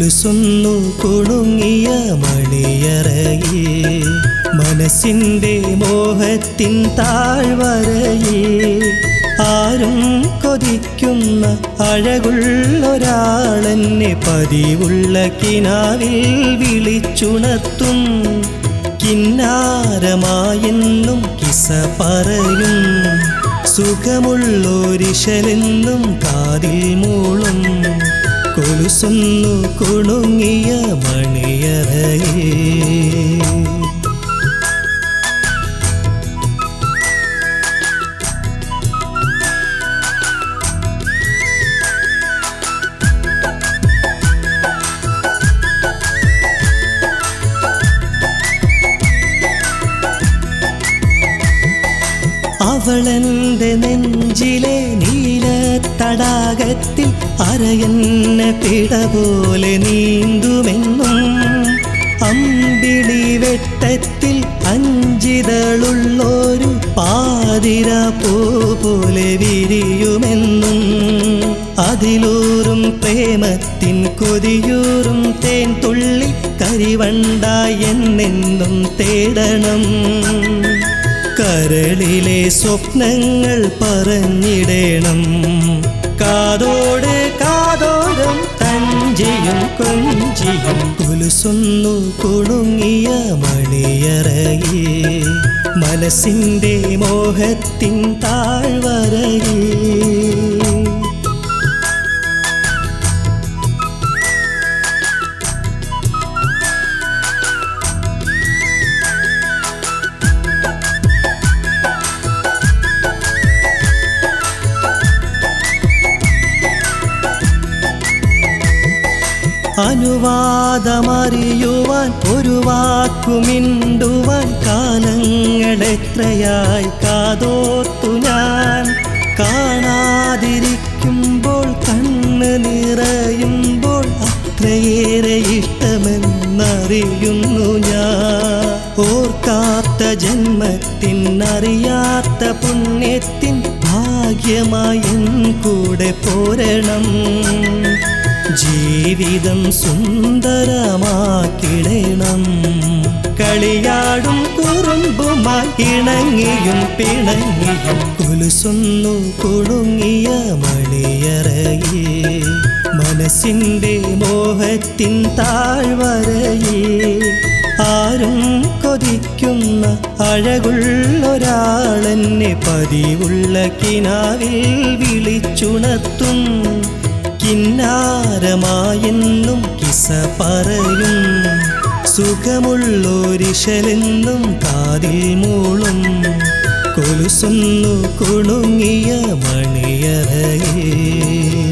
കുലുസുന്നു കുണുങ്ങിയ മണിയറയിൽ മനസ്സിൻ്റെ മോഹത്തിൻ താഴ്വരയിൽ ആരും കൊതിക്കുന്ന അഴകുള്ളൊരാളെന്നെ പതിവുള്ള കിനാവിൽ വിളിച്ചുണർത്തും കിന്നാരമായെന്നും കിസ പറയും സുഖമുള്ളൊരിശലെന്നും കാതിൽ മൂളും കൊലുസുന്നു കുണുങ്ങിയ മണിയറയേ അവളെന്റെ നെഞ്ചിലെ നീല തടാകത്തിൽ അരയന്ന പിട പോലെ നീന്തുമെന്നും അമ്പിളി വെട്ടത്തിൽ അഞ്ചിതളുള്ളൊരു പാതിര പൂ പോലെ വിരിയുമെന്നും അതിലൂറും പ്രേമത്തിൻ കൊതിയൂറും തേൻ തുള്ളി കരിവണ്ടായി എന്നെന്നും തേടണം കരളിലെ സ്വപ്നങ്ങൾ പറഞ്ഞിടണം കാതോട് കാതോരം തഞ്ചിയും കൊഞ്ചിയും കുലുസുന്നു കുണുങ്ങിയ മണിയറയിൽ മനസ്സിൻ്റെ മോഹത്തിൻ താഴ്വരയിൽ അനുവാദമറിയുവാൻ ഒരു വാക്കുമിണ്ടുവാൻ കാലങ്ങളെത്രയായി കാതോർത്തു ഞാൻ കാണാതിരിക്കുമ്പോൾ കണ്ണ് നിറയുമ്പോൾ അത്രയേറെ ഇഷ്ടമെന്നറിയുന്നു ഞാൻ ഓർക്കാത്ത ജന്മത്തിൻ അറിയാത്ത പുണ്യത്തിൻ ഭാഗ്യമായി എൻ കൂടെ പോരണം ജീവിതം സുന്ദരമാക്കിടണം കളിയാടും കുറുമ്പുമായി ഇണങ്ങിയും പിണങ്ങിയും കുലുസുന്നു കുണുങ്ങിയ മണിയറയിൽ മനസ്സിൻ്റെ മോഹത്തിൻ താഴ്വരയിൽ ആരും കൊതിക്കുന്ന അഴകുള്ളൊരാളെന്നെ പതിവുള്ള കിനാവിൽ വിളിച്ചുണർത്തും കിന്നാരമായെന്നും കിസ പറയും സുഖമുള്ളൊരിശലെന്നും കാതിൽ മൂളും കൊലുസുന്നു കുണുങ്ങിയ മണിയറയേ